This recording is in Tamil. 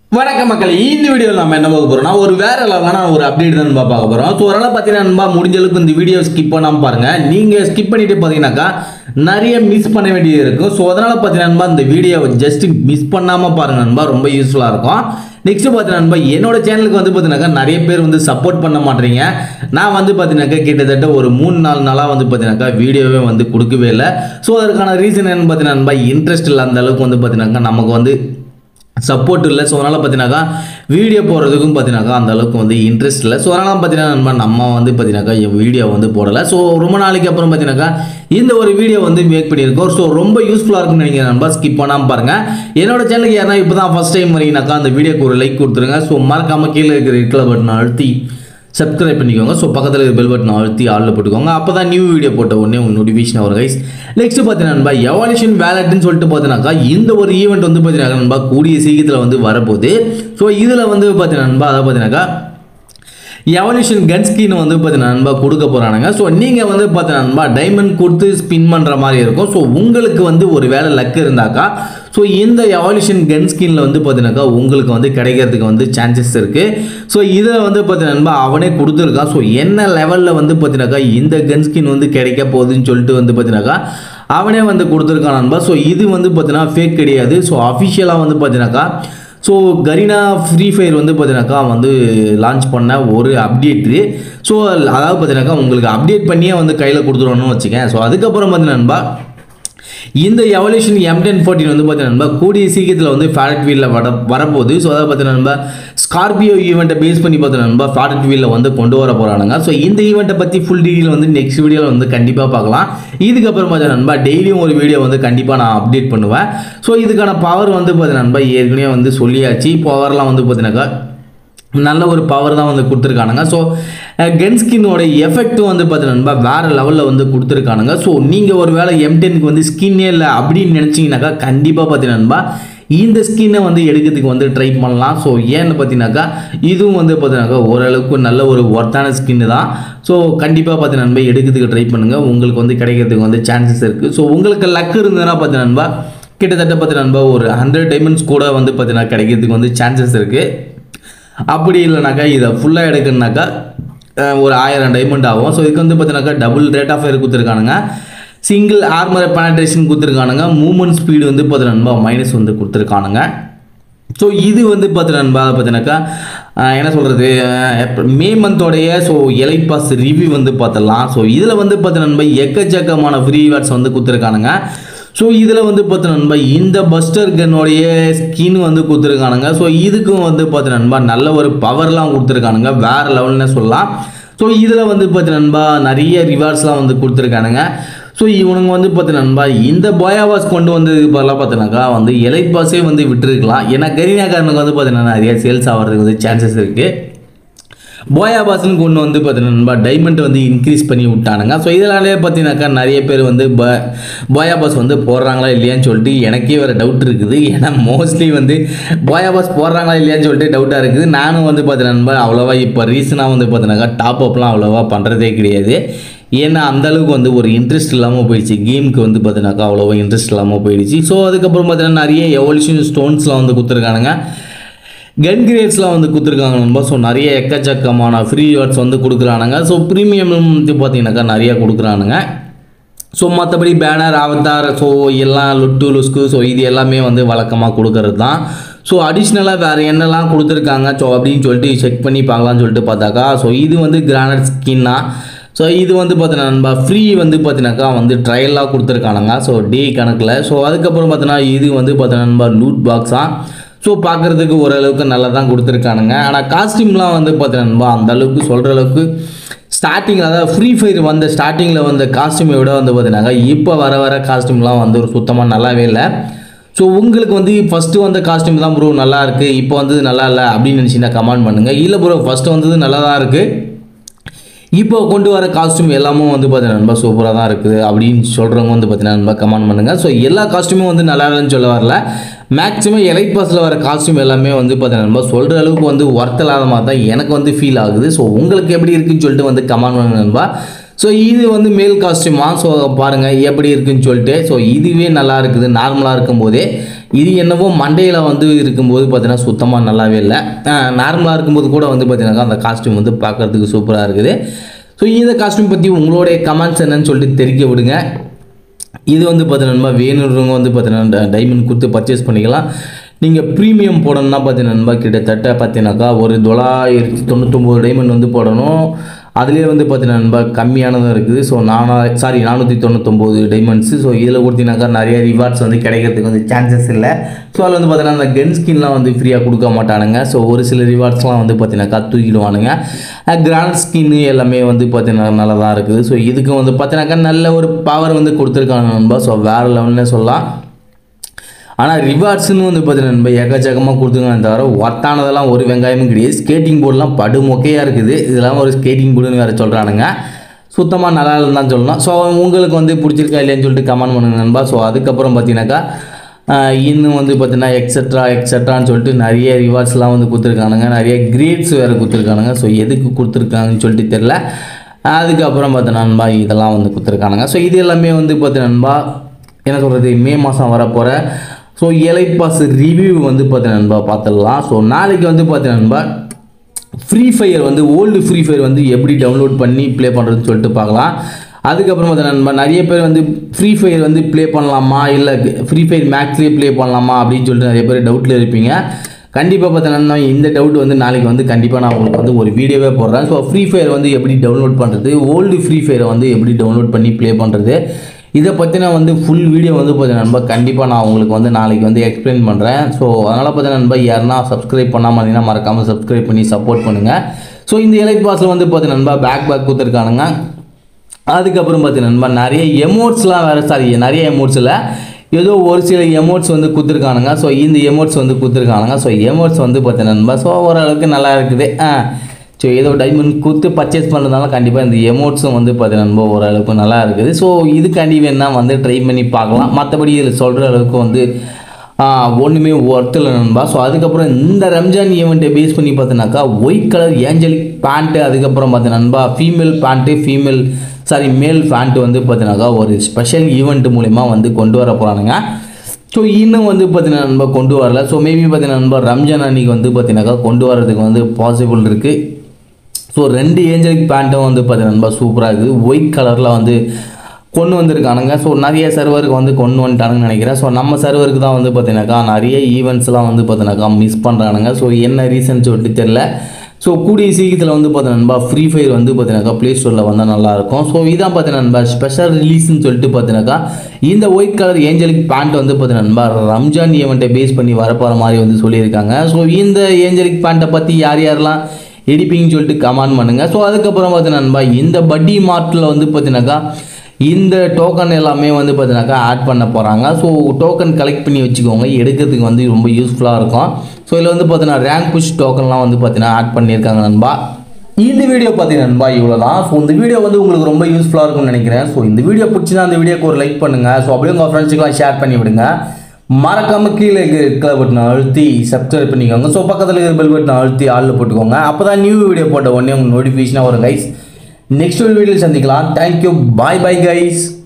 வணக்கம் மக்கள் இந்த வீடியோவில் நம்ம என்ன பார்க்க போறோம்னா ஒரு வேற லெவலான ஒரு அப்டேட் தான் நண்பா பார்க்க போறோம் ஸோ அதனால பார்த்தீங்கன்னா நண்பா முடிஞ்ச அளவுக்கு இந்த வீடியோ ஸ்கிப் பண்ணாம பாருங்க நீங்க ஸ்கிப் பண்ணிட்டு பார்த்தீங்கன்னாக்கா நிறைய மிஸ் பண்ண வேண்டியது இருக்கும் ஸோ அதனால பார்த்தீங்கன்னா நண்பா இந்த வீடியோவை ஜஸ்ட் மிஸ் பண்ணாம பாருங்க நண்பா ரொம்ப யூஸ்ஃபுல்லாக இருக்கும் நெக்ஸ்ட் பார்த்தீங்கன்னா நண்பா என்னோட சேனலுக்கு வந்து பார்த்தீங்கன்னாக்கா நிறைய பேர் வந்து சப்போர்ட் பண்ண மாட்டீங்க நான் வந்து பார்த்தீங்கன்னாக்கா கிட்டத்தட்ட ஒரு மூணு நாலு நாளாக வந்து பார்த்தீங்கன்னாக்கா வீடியோவே வந்து கொடுக்கவே இல்லை ஸோ அதற்கான ரீசன் என்னன்னு பார்த்தீங்கன்னா நண்பா இன்ட்ரெஸ்ட் இல்லை அந்த அளவுக்கு வந்து பார்த்தீங்கன்னாக்கா நமக்கு வந்து சப்போர்ட் இல்லை ஸோ அதனால் பார்த்தீங்கன்னாக்கா வீடியோ போடுறதுக்கும் பார்த்தீங்கன்னாக்கா அந்த அளவுக்கு வந்து இன்ட்ரெஸ்ட் இல்லை ஸோ அதனால் பார்த்தீங்கன்னா நண்பா நம்ம வந்து பார்த்தீங்கன்னாக்கா வீடியோ வந்து போடலை ஸோ ரொம்ப நாளைக்கு அப்புறம் பார்த்தீங்கன்னாக்கா இந்த ஒரு வீடியோ வந்து மேக் பண்ணியிருக்கோம் ஸோ ரொம்ப யூஸ்ஃபுல்லாக இருக்கும்னு நினைக்கிறேன் நண்பா ஸ்கிப் பண்ணாமல் பாருங்கள் என்னோட சேனலுக்கு யாரா இப்போ தான் ஃபஸ்ட் டைம் வரீங்கனாக்கா அந்த வீடியோக்கு ஒரு லைக் கொடுத்துருங்க ஸோ மறக்காமல் கீழே இருக்கிற ரெட் பட்டன் அழுத்தி சப்ஸ்கிரைப் பண்ணிக்கோங்க ஸோ பக்கத்தில் இருக்க பெல் பட்டன் அழுத்தி ஆளில் போட்டுக்கோங்க அப்போ தான் நியூ வீடியோ போட்ட உடனே உங்கள் நோட்டிஃபிகேஷன் வரும் கைஸ் நெக்ஸ்ட் பார்த்தீங்கன்னா நண்பா எவால்யூஷன் வேலட்னு சொல்லிட்டு பார்த்தீங்கன்னாக்கா இந்த ஒரு ஈவெண்ட் வந்து பார்த்தீங்கன்னா நண்பா கூடிய சீக்கிரத்தில் வந்து வரப்போகுது ஸோ இதில் வந்து பார்த்தீங்கன்னா நண்பா அதை பார்த்தீங்கன்னாக்கா எவல்யூஷன் கன் ஸ்கின் வந்து பார்த்தீங்கன்னா நண்பா கொடுக்க போகிறானுங்க ஸோ நீங்கள் வந்து பார்த்தீங்கன்னா நண்பா டைமண்ட் கொடுத்து ஸ்பின் பண்ணுற மாதிரி இருக்கும் ஸோ உங்களுக்கு வந்து ஒரு வேலை லக் இருந்தாக்கா ஸோ இந்த எவல்யூஷன் கன் ஸ்கின்ல வந்து பார்த்தீங்கன்னாக்கா உங்களுக்கு வந்து கிடைக்கிறதுக்கு வந்து சான்சஸ் இருக்குது ஸோ இதில் வந்து பார்த்தீங்கன்னா நண்பா அவனே கொடுத்துருக்கான் ஸோ என்ன லெவலில் வந்து பார்த்தீங்கன்னாக்கா இந்த கன் ஸ்கின் வந்து கிடைக்க போகுதுன்னு சொல்லிட்டு வந்து பார்த்தீங்கன்னாக்கா அவனே வந்து கொடுத்துருக்கான் நண்பா ஸோ இது வந்து பார்த்தீங்கன்னா ஃபேக் கிடையாது ஸோ அஃபிஷியலாக வந்து பார்த்தீங்கன்னாக்கா ஸோ கரீனா ஃப்ரீ ஃபயர் வந்து பார்த்தீங்கன்னாக்கா வந்து லான்ச் பண்ண ஒரு அப்டேட்டு ஸோ அதாவது பார்த்தீங்கன்னாக்கா உங்களுக்கு அப்டேட் பண்ணியே வந்து கையில் கொடுத்துருவோன்னு வச்சுக்கேன் ஸோ அதுக்கப்புறம் பார்த்தீங்கன்னா நண்பா இந்த எவல்யூஷன் எம் டென் ஃபோர்டீன் வந்து பார்த்தீங்கன்னா கூடிய சீக்கிரத்தில் வந்து ஃபேரட் வீலில் வர வரப்போகுது ஸோ அதாவது பார்த்தீங்கன்னா நம்ம ஸ்கார்பியோ ஈவெண்ட்டை பேஸ் பண்ணி பார்த்தீங்கன்னா நம்ம ஃபேரட் வீலில் வந்து கொண்டு வர போகிறானுங்க ஸோ இந்த ஈவெண்ட்டை பற்றி ஃபுல் டீட்டெயில் வந்து நெக்ஸ்ட் வீடியோவில் வந்து கண்டிப்பாக பார்க்கலாம் இதுக்கப்புறம் பார்த்தீங்கன்னா நண்பா டெய்லியும் ஒரு வீடியோ வந்து கண்டிப்பாக நான் அப்டேட் பண்ணுவேன் ஸோ இதுக்கான பவர் வந்து பார்த்தீங்கன்னா நண்பா ஏற்கனவே வந்து சொல்லியாச்சு பவர்லாம் வந்து பார்த்தீங்கன்னாக்கா நல்ல ஒரு பவர் தான் வந்து கொடுத்துருக்கானுங்க ஸோ கன் ஸ்கின்னோட எஃபெக்ட்டும் வந்து பார்த்தீங்கன்னா வேறு லெவலில் வந்து கொடுத்துருக்கானுங்க ஸோ நீங்கள் ஒரு வேளை எம் டென்க்கு வந்து ஸ்கின்னே இல்லை அப்படின்னு நினச்சிங்கனாக்கா கண்டிப்பாக பார்த்தீங்கன்னா இந்த ஸ்கின்னை வந்து எடுக்கிறதுக்கு வந்து ட்ரை பண்ணலாம் ஸோ ஏன்னு பார்த்தீங்கன்னாக்கா இதுவும் வந்து பார்த்தீங்கன்னாக்கா ஓரளவுக்கு நல்ல ஒரு ஒர்த்தான ஸ்கின்னு தான் ஸோ கண்டிப்பாக பார்த்தீங்கன்னா எடுக்கிறதுக்கு ட்ரை பண்ணுங்கள் உங்களுக்கு வந்து கிடைக்கிறதுக்கு வந்து சான்சஸ் இருக்குது ஸோ உங்களுக்கு லக் இருந்ததுன்னா பார்த்தீங்கன்னா கிட்டத்தட்ட பார்த்தீங்கன்னா ஒரு ஹண்ட்ரட் டைமண்ட்ஸ் கூட வந்து பார்த்தீங்கன்னா கிடைக்கிறதுக்கு வந்து சான்சஸ் இருக்குது அப்படி இல்லைனாக்கா இதை ஃபுல்லாக எடுக்கணுனாக்கா அஹ், ஒரு ஆயிரம் டைமண்ட் ஆகும் ஸோ இதுக்கு வந்து பார்த்தீங்கன்னாக்கா டபுள் ரேட் ஆஃப் ஃபயர் கொடுத்துருக்கானுங்க சிங்கிள் ஆர்மர் பெனட்ரேஷன் கொடுத்துருக்கானுங்க மூவ்மெண்ட் ஸ்பீடு வந்து பார்த்தீங்கன்னா மைனஸ் வந்து கொடுத்துருக்கானுங்க ஸோ இது வந்து பார்த்தீங்கன்னா பார்த்தீங்கன்னாக்கா அஹ், என்ன சொல்கிறது மே மந்தோடைய ஸோ எலை பாஸ் ரிவ்யூ வந்து பார்த்துடலாம் ஸோ இதில் வந்து பார்த்தீங்கன்னா எக்கச்சக்கமான ஃப்ரீ வேர்ட்ஸ் வந்து கொடுத்துருக்கானுங்க ஸோ இதில் வந்து பார்த்தீங்கன்னா இந்த பஸ்டர் கன்னோடைய ஸ்கின் வந்து கொடுத்துருக்கானுங்க ஸோ இதுக்கும் வந்து பார்த்தீங்கன்னா நல்ல ஒரு பவர்லாம் கொடுத்துருக்கானுங்க வேறு லெவல்னு சொல்லலாம் ஸோ இதில் வந்து பார்த்தீங்கன்னா நிறைய ரிவார்ட்ஸ்லாம் வந்து கொடுத்துருக்கானுங்க ஸோ இவனுங்க வந்து பார்த்தீங்கன்னா இந்த போயாவாஸ் கொண்டு வந்ததுக்கு பதிலாக பார்த்தீங்கன்னாக்கா வந்து எலைட் பாஸே வந்து விட்டுருக்கலாம் ஏன்னா கரீனாக்காரனுக்கு வந்து பார்த்தீங்கன்னா நிறைய சேல்ஸ் ஆகிறதுக்கு வந்து சான்சஸ் இருக்குது போயாபாஸ்னு கொண்டு வந்து பார்த்தீங்கன்னா டைமண்ட் வந்து இன்க்ரீஸ் பண்ணி விட்டானுங்க ஸோ இதனாலே பார்த்தீங்கன்னாக்கா நிறைய பேர் வந்து ப போயாபாஸ் வந்து போடுறாங்களா இல்லையான்னு சொல்லிட்டு எனக்கே வேறு டவுட் இருக்குது ஏன்னா மோஸ்ட்லி வந்து போயாபாஸ் போடுறாங்களா இல்லையான்னு சொல்லிட்டு டவுட்டாக இருக்குது நானும் வந்து பார்த்தீங்கன்னா அவ்வளோவா இப்போ ரீசனாக வந்து பார்த்தீங்கன்னாக்கா டாப் அப்லாம் அவ்வளோவா பண்ணுறதே கிடையாது ஏன்னா அந்த அளவுக்கு வந்து ஒரு இன்ட்ரெஸ்ட் இல்லாமல் போயிடுச்சு கேமுக்கு வந்து பார்த்தீங்கன்னாக்கா அவ்வளோவா இன்ட்ரெஸ்ட் இல்லாமல் போயிடுச்சு ஸோ அதுக்கப்புறம் பார்த்தீங்கன்னா நிறைய எவல்யூஷன் ஸ்டோன்ஸ்லாம் வந்து கொடுத்துருக்கானுங்க கன் கிரேட்ஸ்லாம் வந்து கொடுத்துருக்காங்க நண்பா ஸோ நிறைய எக்கச்சக்கமான ஃப்ரீ வேர்ட்ஸ் வந்து கொடுக்குறானுங்க ஸோ ப்ரீமியம் வந்து பார்த்தீங்கன்னாக்கா நிறையா கொடுக்குறானுங்க ஸோ மற்றபடி பேனர் அவதார் ஸோ எல்லாம் லுட்டு லுஸ்கு ஸோ இது எல்லாமே வந்து வழக்கமாக கொடுக்கறது தான் ஸோ அடிஷ்னலாக வேறு என்னெல்லாம் கொடுத்துருக்காங்க ஸோ அப்படின்னு சொல்லிட்டு செக் பண்ணி பார்க்கலாம்னு சொல்லிட்டு பார்த்தாக்கா ஸோ இது வந்து கிரானைட் ஸ்கின்னா ஸோ இது வந்து பார்த்தீங்கன்னா நண்பா ஃப்ரீ வந்து பார்த்தீங்கன்னாக்கா வந்து ட்ரையலாக கொடுத்துருக்கானுங்க ஸோ டே கணக்கில் ஸோ அதுக்கப்புறம் பார்த்தீங்கன்னா இது வந்து பார்த்தீங்கன்னா நண்பா லூட் பாக்ஸாக ஸோ பார்க்குறதுக்கு ஓரளவுக்கு நல்லா தான் கொடுத்துருக்கானுங்க ஆனால் காஸ்டியூம்லாம் வந்து பார்த்தீங்கன்னா அந்த அளவுக்கு சொல்கிற அளவுக்கு ஸ்டார்டிங்கில் அதாவது ஃப்ரீ ஃபயர் வந்த ஸ்டார்டிங்கில் வந்த காஸ்டியூமை விட வந்து பார்த்தீங்கன்னா இப்போ வர வர காஸ்டியூம்லாம் வந்து ஒரு சுத்தமாக நல்லாவே இல்லை ஸோ உங்களுக்கு வந்து ஃபஸ்ட்டு வந்த காஸ்டியூம் தான் ப்ரோ நல்லா இருக்குது இப்போ வந்து நல்லா இல்லை அப்படின்னு நினச்சிங்கன்னா கமெண்ட் பண்ணுங்கள் இல்லை ப்ரோ ஃபஸ்ட்டு வந்தது நல்லா தான் இருக்குது இப்போ கொண்டு வர காஸ்டியூம் எல்லாமும் வந்து பார்த்தீங்கன்னா ரொம்ப சூப்பராக தான் இருக்குது அப்படின்னு சொல்கிறவங்க வந்து பார்த்தீங்கன்னா ரொம்ப கமெண்ட் பண்ணுங்கள் ஸோ எல்லா காஸ்டியூமும் வந்து நல்லா இல்லைன்னு சொல்ல வரல மேக்ஸிமம் எலைட் பாஸில் வர காஸ்டியூம் எல்லாமே வந்து பார்த்தீங்கன்னா நம்ம சொல்கிற அளவுக்கு வந்து ஒர்த் இல்லாத மாதிரி தான் எனக்கு வந்து ஃபீல் ஆகுது ஸோ உங்களுக்கு எப்படி இருக்குன்னு சொல்லிட்டு வந்து கமெண்ட் பண்ணுங்க நண்பா ஸோ இது வந்து மேல் காஸ்டியூமா ஸோ பாருங்கள் எப்படி இருக்குன்னு சொல்லிட்டு ஸோ இதுவே நல்லா இருக்குது நார்மலாக இருக்கும்போதே இது என்னவோ மண்டேயில் வந்து இருக்கும்போது பார்த்தீங்கன்னா சுத்தமாக நல்லாவே இல்லை நார்மலாக இருக்கும்போது கூட வந்து பார்த்தீங்கன்னாக்கா அந்த காஸ்டியூம் வந்து பார்க்கறதுக்கு சூப்பராக இருக்குது ஸோ இந்த காஸ்டியூம் பற்றி உங்களுடைய கமெண்ட்ஸ் என்னன்னு சொல்லிட்டு தெரிவிக்க விடுங்க இது வந்து பார்த்தீங்கன்னா வேணுன்றவங்க வந்து பார்த்தீங்கன்னா டைமண்ட் கொடுத்து பர்ச்சேஸ் பண்ணிக்கலாம் நீங்கள் ப்ரீமியம் போடணும்னா பார்த்தீங்கன்னா கிட்டத்தட்ட பார்த்தீங்கன்னாக்கா ஒரு தொள்ளாயிரத்தி தொண்ணூத்தொம்பது டைமண்ட் வந்து போடணும் அதுலேயே வந்து பார்த்தீங்கன்னா கம்மியானதும் இருக்குது ஸோ நானா சாரி நானூற்றி தொண்ணூத்தொம்பது டைமண்ட்ஸு ஸோ இதில் கொடுத்தீங்கன்னாக்கா நிறைய ரிவார்ட்ஸ் வந்து கிடைக்கிறதுக்கு வந்து சான்சஸ் இல்லை ஸோ அதில் வந்து பார்த்தீங்கன்னா அந்த கன் ஸ்கின்லாம் வந்து ஃப்ரீயாக கொடுக்க மாட்டானுங்க ஸோ ஒரு சில ரிவார்ட்ஸ்லாம் வந்து பார்த்தீங்கன்னாக்கா தூக்கிடுவானுங்க கிராண்ட் ஸ்கின்னு எல்லாமே வந்து பார்த்தீங்கன்னா நல்லா தான் இருக்குது ஸோ இதுக்கு வந்து பார்த்தீங்கன்னாக்கா நல்ல ஒரு பவர் வந்து கொடுத்துருக்காங்க நண்பா ஸோ வேறு லெவல்னே சொல்லலாம் ஆனால் ரிவார்ட்ஸ்னு வந்து பார்த்தீங்கன்னா நம்ம எக்கச்சக்கமாக கொடுத்துருக்காங்க தவிர ஒர்த்தானதெல்லாம் ஒரு வெங்காயமும் கிடையாது ஸ்கேட்டிங் போர்டெலாம் படு மொக்கையாக இருக்குது இதெல்லாம் ஒரு ஸ்கேட்டிங் போர்டுன்னு வேறு சொல்கிறானுங்க சுத்தமாக நல்லா இல்லைன்னு தான் சொல்லலாம் ஸோ உங்களுக்கு வந்து பிடிச்சிருக்கா இல்லையான்னு சொல்லிட்டு கமெண்ட் பண்ணுங்க நண்பா ஸோ அதுக்கப்புறம் பார்த்தீங்கன்னாக்கா ஆஹ், இன்னும் வந்து பார்த்தீங்கன்னா எக்ஸட்ரா எக்ஸட்ரான்னு சொல்லிட்டு நிறைய ரிவார்ட்ஸ்லாம் வந்து கொடுத்துருக்கானுங்க நிறைய கிரேட்ஸ் வேறு கொடுத்துருக்கானுங்க ஸோ எதுக்கு கொடுத்துருக்காங்கன்னு சொல்லிட்டு தெரில அதுக்கப்புறம் பார்த்தீங்கன்னா நண்பா இதெல்லாம் வந்து கொடுத்துருக்கானுங்க ஸோ இது எல்லாமே வந்து பார்த்தீங்கன்னா நண்பா என்ன சொல்கிறது மே மாதம் வரப்போகிற ஸோ எலைட் பாஸ் ரிவ்யூ வந்து பார்த்தீங்கன்னா நண்பா பார்த்துடலாம் ஸோ நாளைக்கு வந்து பார்த்தீங்கன்னா நண்பா ஃப்ரீ ஃபயர் வந்து ஓல்டு ஃப்ரீ ஃபயர் வந்து எப்படி டவுன்லோட் பண்ணி ப்ளே பண்ணுறதுன்னு சொல்லிட்டு பார்க்கலாம் அதுக்கப்புறம் பார்த்தீங்கன்னா நண்பா நிறைய பேர் வந்து ஃப்ரீ ஃபயர் வந்து ப்ளே பண்ணலாமா இல்லை ஃப்ரீ ஃபயர் மேக்ஸ்லேயே ப்ளே பண்ணலாமா அப்படின்னு சொல்லிட்டு நிறைய பேர் டவுட்டில் இருப்பீங்க கண்டிப்பாக பார்த்தீங்கன்னா இந்த டவுட் வந்து நாளைக்கு வந்து கண்டிப்பாக நான் உங்களுக்கு வந்து ஒரு வீடியோவே போடுறேன் ஸோ ஃப்ரீ ஃபயர் வந்து எப்படி டவுன்லோட் பண்ணுறது ஓல்டு ஃப்ரீ ஃபயரை வந்து எப்படி டவுன்லோட் பண்ணி ப்ளே பண்ணுறது இதை பற்றின வந்து ஃபுல் வீடியோ வந்து பார்த்தீங்கன்னா நண்பா கண்டிப்பாக நான் உங்களுக்கு வந்து நாளைக்கு வந்து எக்ஸ்பிளைன் பண்ணுறேன் ஸோ அதனால் பார்த்தீங்கன்னா நண்பா யாருன்னா சப்ஸ்கிரைப் பண்ணாமல் இருந்தீங்கன்னா மறக்காமல் சப்ஸ்கிரைப் பண்ணி சப்போர்ட் பண்ணுங்கள் ஸோ இந்த எலைட் பாஸில் வந்து பார்த்தீங்கன்னா நண்பா பேக் பேக் கொடுத்துருக்கானுங்க அதுக்கப்புறம் பார்த்தீங்கன்னா நண்பா நிறைய எமோட்ஸ்லாம் வேறு சாரி நிறைய எமோட்ஸில் ஏதோ ஒரு சில எமோட்ஸ் வந்து கொடுத்துருக்கானுங்க ஸோ இந்த எமோட்ஸ் வந்து கொடுத்துருக்கானுங்க ஸோ எமோட்ஸ் வந்து பார்த்தீங்கன்னா நண்பா ஸோ ஓரளவுக்கு நல்லா இருக்குது ஆ ஸோ ஏதோ டைமண்ட் கொடுத்து பர்ச்சேஸ் பண்ணுறதுனால கண்டிப்பாக இந்த எமோட்ஸும் வந்து பார்த்தீங்கன்னா நண்பா ஓரளவுக்கு நல்லா இருக்குது ஸோ இதுக்காண்டி வேணா வந்து ட்ரை பண்ணி பார்க்கலாம் மற்றபடி இதில் சொல்கிற அளவுக்கு வந்து ஒன்றுமே ஒர்த்தில் நண்பா ஸோ அதுக்கப்புறம் இந்த ரம்ஜான் ஈவெண்ட்டை பேஸ் பண்ணி பார்த்தீங்கன்னாக்கா ஒயிட் கலர் ஏஞ்சலிக் பேண்ட்டு அதுக்கப்புறம் பார்த்தீங்கன்னா நண்பா female pant female sorry male pant வந்து பார்த்தீங்கன்னாக்கா ஒரு ஸ்பெஷல் ஈவெண்ட் மூலிமா வந்து கொண்டு வர போகிறானுங்க ஸோ இன்னும் வந்து பார்த்தீங்கன்னா நண்பா கொண்டு வரல ஸோ மேபி பார்த்தீங்கன்னா நண்பா ரம்ஜான் அன்னைக்கு வந்து பார்த்தீங்கன்னாக்கா கொண்டு வரதுக்கு வந்து பாசிபிள் இருக்குது ஸோ ரெண்டு ஏஞ்சலிக் பேண்ட்டும் வந்து பார்த்தீங்கன்னா நண்பா சூப்பராக இருக்குது ஒயிட் கலரில் வந்து கொண்டு வந்திருக்கானுங்க ஸோ நிறைய சர்வருக்கு வந்து கொண்டு வந்துட்டானுங்கன்னு நினைக்கிறேன் ஸோ நம்ம சர்வருக்கு தான் வந்து பார்த்தீங்கன்னாக்கா நிறைய ஈவெண்ட்ஸ்லாம் வந்து பார்த்தீங்கன்னாக்கா மிஸ் பண்ணுறானுங்க ஸோ என்ன ரீசன் சொல்லிட்டு தெரில ஸோ கூடிய சீக்கிரத்தில் வந்து பார்த்தீங்கன்னா நண்பா ஃப்ரீ ஃபயர் வந்து பார்த்தீங்கன்னாக்கா ப்ளே ஸ்டோரில் வந்தால் நல்லாயிருக்கும் ஸோ இதான் பார்த்தீங்கன்னா நண்பா ஸ்பெஷல் ரிலீஸ்னு சொல்லிட்டு பார்த்தீங்கன்னாக்கா இந்த ஒயிட் கலர் ஏஞ்சலிக் பேண்ட் வந்து பார்த்தீங்கன்னா நண்பா ரம்ஜான் ஈவெண்ட்டை பேஸ் பண்ணி வரப்போகிற மாதிரி வந்து சொல்லியிருக்காங்க ஸோ இந்த ஏஞ்சலிக் பேண்ட்டை பற்றி யார் யாரெல்லாம் எடுப்பீங்கன்னு சொல்லிட்டு கமெண்ட் பண்ணுங்கள் ஸோ அதுக்கப்புறம் பார்த்தீங்கன்னா நண்பா இந்த பட்டி மார்ட்டில் வந்து பார்த்தீங்கன்னாக்கா இந்த டோக்கன் எல்லாமே வந்து பார்த்தீங்கன்னாக்கா ஆட் பண்ண போகிறாங்க ஸோ டோக்கன் கலெக்ட் பண்ணி வச்சுக்கோங்க எடுக்கிறதுக்கு வந்து ரொம்ப யூஸ்ஃபுல்லாக இருக்கும் ஸோ இதில் வந்து பார்த்தீங்கன்னா ரேங்க் புஷ் டோக்கன்லாம் வந்து பார்த்தீங்கன்னா ஆட் பண்ணியிருக்காங்க நண்பா இந்த வீடியோ பார்த்தீங்கன்னா நண்பா இவ்வளோ தான் ஸோ இந்த வீடியோ வந்து உங்களுக்கு ரொம்ப யூஸ்ஃபுல்லாக இருக்கும்னு நினைக்கிறேன் ஸோ இந்த வீடியோ பிடிச்சினா அந்த வீடியோக்கு ஒரு லைக் பண்ணுங்கள் ஸோ அப்படியே உங்கள் ஃப்ரெண்ட்ஸுக்கெல்லாம் ஷேர் பண்ணி விடுங்க மறக்காம கீழே இருக்கிற பட்டனை அழுத்தி சப்ஸ்கிரைப் பண்ணிக்கோங்க ஸோ பக்கத்தில் இருக்கிற பெல் பட்டனை அழுத்தி ஆளில் போட்டுக்கோங்க அப்போ தான் நியூ வீடியோ போட்ட உடனே உங்களுக்கு நோட்டிஃபிகேஷனாக வரும் கைஸ் நெக்ஸ்ட் வீடியோவில் சந்திக்கலாம் தேங்க்யூ பாய் பாய் கைஸ்